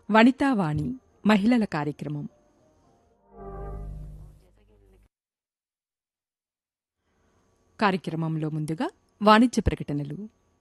వనితావాణి మహిళల కార్యక్రమం కార్యక్రమంలో ముందుగా వాణిజ్య ప్రకటనలు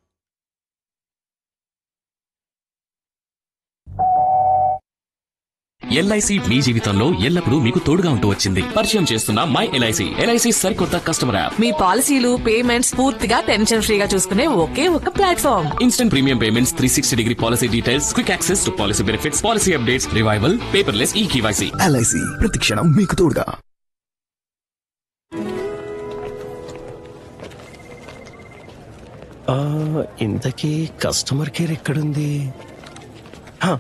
ఎల్ఐసి మీ జీవితంలో ఎల్లప్పుడూ మీకు తోడుగా ఉంటూ వచ్చింది పరిచయం చేస్తున్న మై ఎల్ఐసి ఎల్ఐసి సరికొత్త కస్టమర్ యాప్ మీ పాలసీలు పేమెంట్స్ పూర్తిగా టెన్షన్ ఫ్రీగా చూసుకునే ఒకే ఒక platform instant premium payments three sixty degree policy details quick access to policy benefits policy updates revival paperless e KYC LIC ప్రతిక్షణం మీకు తోడుగా ఆ, ఇంతకీ కస్టమర్ కేర్ ఎక్కడుంది హా.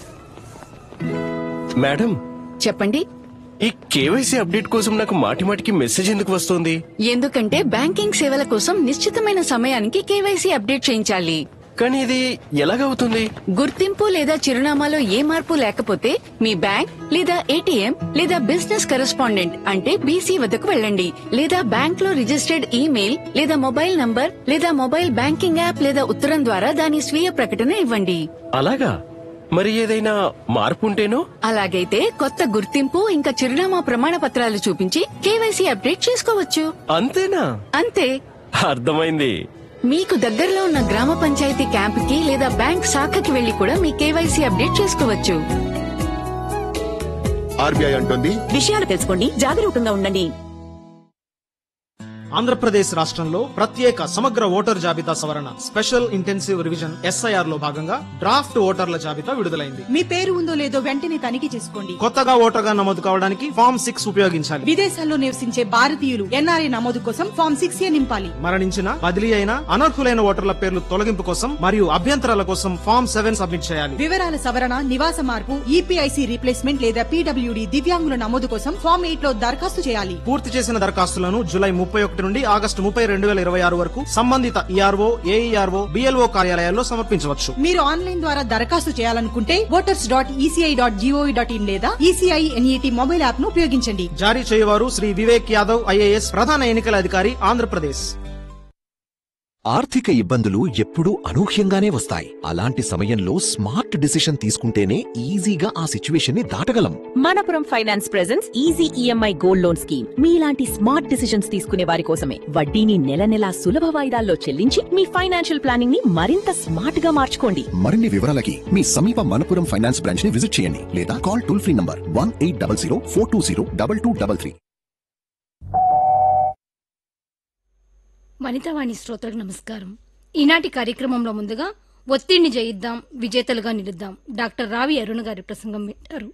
మేడం చెప్పండి ఈ కేవైసీ అప్డేట్ కోసం నాకు మాటి మాటికి మెసేజ్ ఎందుకు వస్తుంది ఎందుకంటే బ్యాంకింగ్ సేవల కోసం నిశ్చితమైన సమయానికి కేవైసీ అప్డేట్ చేయించాలి కానీ ఇది ఎలాగవుతుంది గుర్తింపు లేదా చిరునామాలో ఏ మార్పు లేకపోతే మీ బ్యాంక్ లేదా ఏటీఎం లేదా బిజినెస్ కరెస్పాండెంట్ అంటే బీసీ వద్దకు వెళ్ళండి లేదా బ్యాంక్ లో రిజిస్టర్డ్ ఈమెయిల్ లేదా మొబైల్ నంబర్ లేదా మొబైల్ బ్యాంకింగ్ యాప్ లేదా ఉత్తరం ద్వారా దాని స్వీయ ప్రకటన ఇవ్వండి అలాగా మరి ఏదైనా మార్పు ఉంటేనో అలాగైతే కొత్త గుర్తింపు ఇంకా చిరునామా ప్రమాణ పత్రాలు చూపించి కేవైసీ అప్డేట్ చేసుకోవచ్చు అంతేనా అంతే అర్థమైంది మీకు దగ్గరలో ఉన్న గ్రామ పంచాయతీ క్యాంపుకి లేదా బ్యాంక్ శాఖకి వెళ్లి కూడా మీ కేవైసీ అప్డేట్ చేసుకోవచ్చు ఆర్బీఐ అంటుంది విషయాలు తెలుసుకోండి జాగరూకంగా ఉండండి ఆంధ్రప్రదేశ్ రాష్ట్రంలో ప్రత్యేక సమగ్ర ఓటర్ జాబితా సవరణ స్పెషల్ ఇంటెన్సివ్ రివిజన్ ఎస్ఐఆర్ లో భాగంగా డ్రాఫ్ట్ ఓటర్ల జాబితా విడుదలైంది మీ పేరు ఉందో లేదో వెంటనే తనిఖీ చేసుకోండి కొత్తగా ఓటర్గా నమోదు కావడానికి ఫామ్ సిక్స్ ఉపయోగించాలి విదేశాల్లో నివసించే భారతీయులు ఎన్ఆర్ఐ నమోదు కోసం ఫామ్ సిక్స్ ఏ నింపాలి మరణించిన బదిలీ అయిన అనర్హులైన ఓటర్ల పేర్లు తొలగింపు కోసం మరియు అభ్యంతరాల కోసం ఫామ్ సెవెన్ సబ్మిట్ చేయాలి వివరాల సవరణ నివాస మార్పు ఈపీఐసి రీప్లేస్మెంట్ లేదా పీడబ్ల్యూడి దివ్యాంగుల నమోదు కోసం ఫామ్ ఎయిట్ లో దరఖాస్తు చేయాలి పూర్తి చేసిన దరఖాస్తులను జూలై ముప్పై ఒకటి నుండి ఆగస్టు ముప్పై రెండు వేల ఇరవై ఆరు వరకు సంబంధిత ఈఆర్ఓ ఏఈఆర్ఓ బిఎల్ఓ కార్యాలయాల్లో సమర్పించవచ్చు మీరు ఆన్లైన్ ద్వారా దరఖాస్తు చేయాలనుకుంటే voters dot ECI dot GOV dot in లేదా ఈసీఐ ఎన్ఈటి మొబైల్ యాప్ ను ఉపయోగించండి జారీ చేయవారు శ్రీ వివేక్ యాదవ్ ఐఏఎస్ ప్రధాన ఎన్నికల అధికారి ఆంధ్రప్రదేశ్ ఆర్థిక ఇబ్బందులు ఎప్పుడూ అనూహ్యంగానే వస్తాయి అలాంటి సమయంలో స్మార్ట్ డిసిషన్ తీసుకుంటేనే ఈజీగా ఆ సిచ్యువేషన్ ని దాటగలం Manappuram finance presence easy EMI gold loan scheme మీలాంటి స్మార్ట్ డిసిషన్స్ తీసుకునే వారి కోసమే వడ్డీని నెల నెలా సులభ వాయిదాల్లో చెల్లించి మీ ఫైనాన్షియల్ ప్లానింగ్ ని మరింత స్మార్ట్ గా మార్చుకోండి మరిన్ని వివరాలకి మీ సమీప మనపురం ఫైనాన్స్ బ్రాంచ్ ని విజిట్ చేయండి లేదా call toll free number one eight double zero four two zero double two double three Vanitavani శ్రోతలకు నమస్కారం ఈనాటి కార్యక్రమంలో ముందుగా ఒత్తిడిని జయిద్దాం విజేతలుగా నిలుద్దాం డాక్టర్ రావి అరుణ గారి ప్రసంగం వింటారు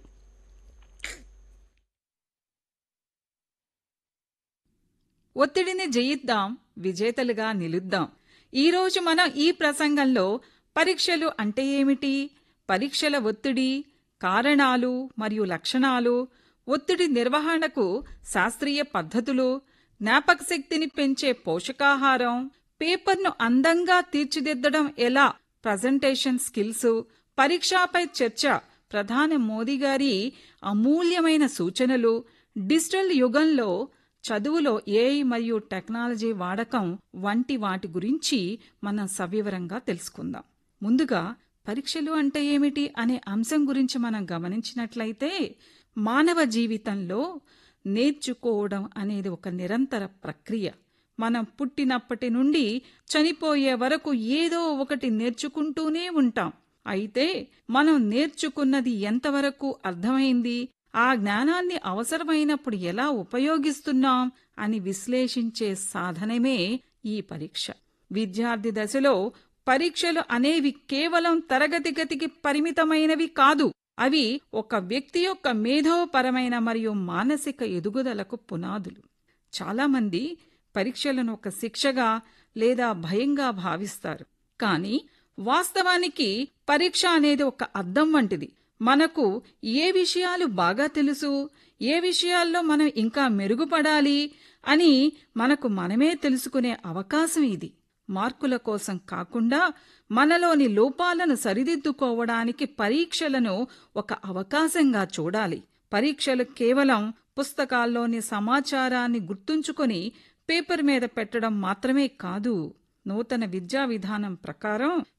ఒత్తిడిని జయిద్దాం విజేతలుగా నిలుద్దాం ఈరోజు మనం ఈ ప్రసంగంలో పరీక్షలు అంటే ఏమిటి పరీక్షల ఒత్తిడి కారణాలు మరియు లక్షణాలు ఒత్తిడి నిర్వహణకు శాస్త్రీయ పద్ధతులు జ్ఞాపక శక్తిని పెంచే పోషకాహారం పేపర్ను అందంగా తీర్చిదిద్దడం ఎలా ప్రజెంటేషన్ స్కిల్స్ పరీక్షపై చర్చ ప్రధాని మోదీ గారి అమూల్యమైన సూచనలు డిజిటల్ యుగంలో చదువులో ఏఐ మరియు టెక్నాలజీ వాడకం వంటి వాటి గురించి మనం సవివరంగా తెలుసుకుందాం ముందుగా పరీక్షలు అంటే ఏమిటి అనే అంశం గురించి మనం గమనించినట్లయితే మానవ జీవితంలో నేర్చుకోవడం అనేది ఒక నిరంతర ప్రక్రియ మనం పుట్టినప్పటి నుండి చనిపోయే వరకు ఏదో ఒకటి నేర్చుకుంటూనే ఉంటాం అయితే మనం నేర్చుకున్నది ఎంతవరకు అర్థమైంది ఆ జ్ఞానాన్ని అవసరమైనప్పుడు ఎలా ఉపయోగిస్తున్నాం అని విశ్లేషించే సాధనమే ఈ పరీక్ష విద్యార్థి దశలో పరీక్షలు అనేవి కేవలం తరగతి గతికి పరిమితమైనవి కాదు అవి ఒక వ్యక్తి యొక్క మేధోపరమైన మరియు మానసిక ఎదుగుదలకు పునాదులు చాలామంది పరీక్షలను ఒక శిక్షగా లేదా భయంగా భావిస్తారు కానీ వాస్తవానికి పరీక్ష అనేది ఒక అద్దం వంటిది మనకు ఏ విషయాలు బాగా తెలుసు ఏ విషయాల్లో మనం ఇంకా మెరుగుపడాలి అని మనకు మనమే తెలుసుకునే అవకాశం ఇది మార్కుల కోసం కాకుండా మనలోని లోపాలను సరిదిద్దుకోవడానికి పరీక్షలను ఒక అవకాశంగా చూడాలి పరీక్షలు కేవలం పుస్తకాల్లోని సమాచారాన్ని గుర్తుంచుకొని పేపర్ మీద పెట్టడం మాత్రమే కాదు నూతన విద్యా విధానం ప్రకారం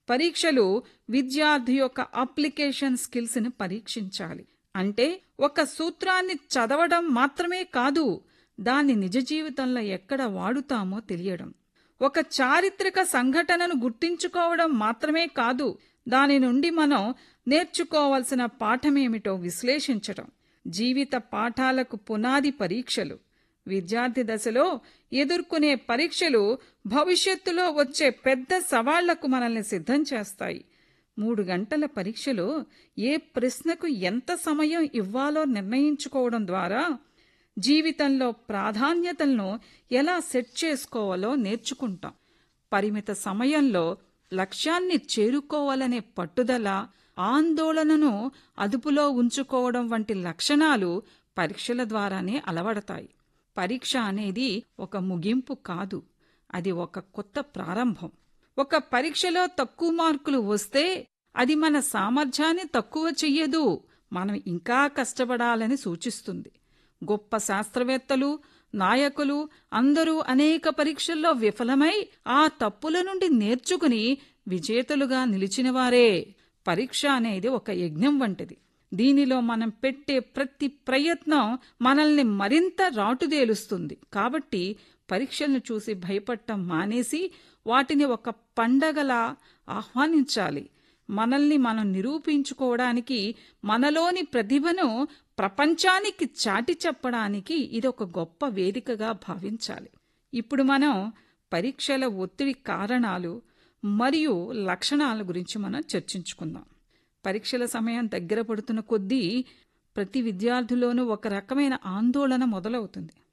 పరీక్షలు విద్యార్థి యొక్క అప్లికేషన్ స్కిల్స్ని పరీక్షించాలి అంటే ఒక సూత్రాన్ని చదవడం మాత్రమే కాదు దాన్ని నిజ జీవితంలో ఎక్కడ వాడుతామో తెలియడం ఒక చారిత్రక సంఘటనను గుర్తించుకోవడం మాత్రమే కాదు దాని నుండి మనం నేర్చుకోవాల్సిన పాఠమేమిటో విశ్లేషించడం జీవిత పాఠాలకు పునాది పరీక్షలు విద్యార్థి దశలో ఎదుర్కొనే పరీక్షలు భవిష్యత్తులో వచ్చే పెద్ద సవాళ్లకు మనల్ని సిద్ధం చేస్తాయి మూడు గంటల పరీక్షలో ఏ ప్రశ్నకు ఎంత సమయం ఇవ్వాలో నిర్ణయించుకోవడం ద్వారా జీవితంలో ప్రాధాన్యతలను ఎలా సెట్ చేసుకోవాలో నేర్చుకుంటాం పరిమిత సమయంలో లక్ష్యాన్ని చేరుకోవాలనే పట్టుదల ఆందోళనను అదుపులో ఉంచుకోవడం వంటి లక్షణాలు పరీక్షల ద్వారానే అలవడతాయి పరీక్ష అనేది ఒక ముగింపు కాదు అది ఒక కొత్త ప్రారంభం ఒక పరీక్షలో తక్కువ మార్కులు వస్తే అది మన సామర్థ్యాన్ని తక్కువ చెయ్యదు మనం ఇంకా కష్టపడాలని సూచిస్తుంది గొప్ప శాస్త్రవేత్తలు నాయకులు అందరూ అనేక పరీక్షల్లో విఫలమై ఆ తప్పుల నుండి నేర్చుకుని విజేతలుగా నిలిచినవారే పరీక్ష అనేది ఒక యజ్ఞం వంటిది దీనిలో మనం పెట్టే ప్రతి ప్రయత్నం మనల్ని మరింత రాటుదేలుస్తుంది కాబట్టి పరీక్షలను చూసి భయపడటం మానేసి వాటిని ఒక పండగలా ఆహ్వానించాలి మనల్ని మనం నిరూపించుకోవడానికి మనలోని ప్రతిభను ప్రపంచానికి చాటి చెప్పడానికి ఇది ఒక గొప్ప వేదికగా భావించాలి ఇప్పుడు మనం పరీక్షల ఒత్తిడి కారణాలు మరియు లక్షణాల గురించి మనం చర్చించుకుందాం పరీక్షల సమయం దగ్గర పడుతున్న కొద్దీ ప్రతి విద్యార్థిలోనూ ఒక రకమైన ఆందోళన మొదలవుతుంది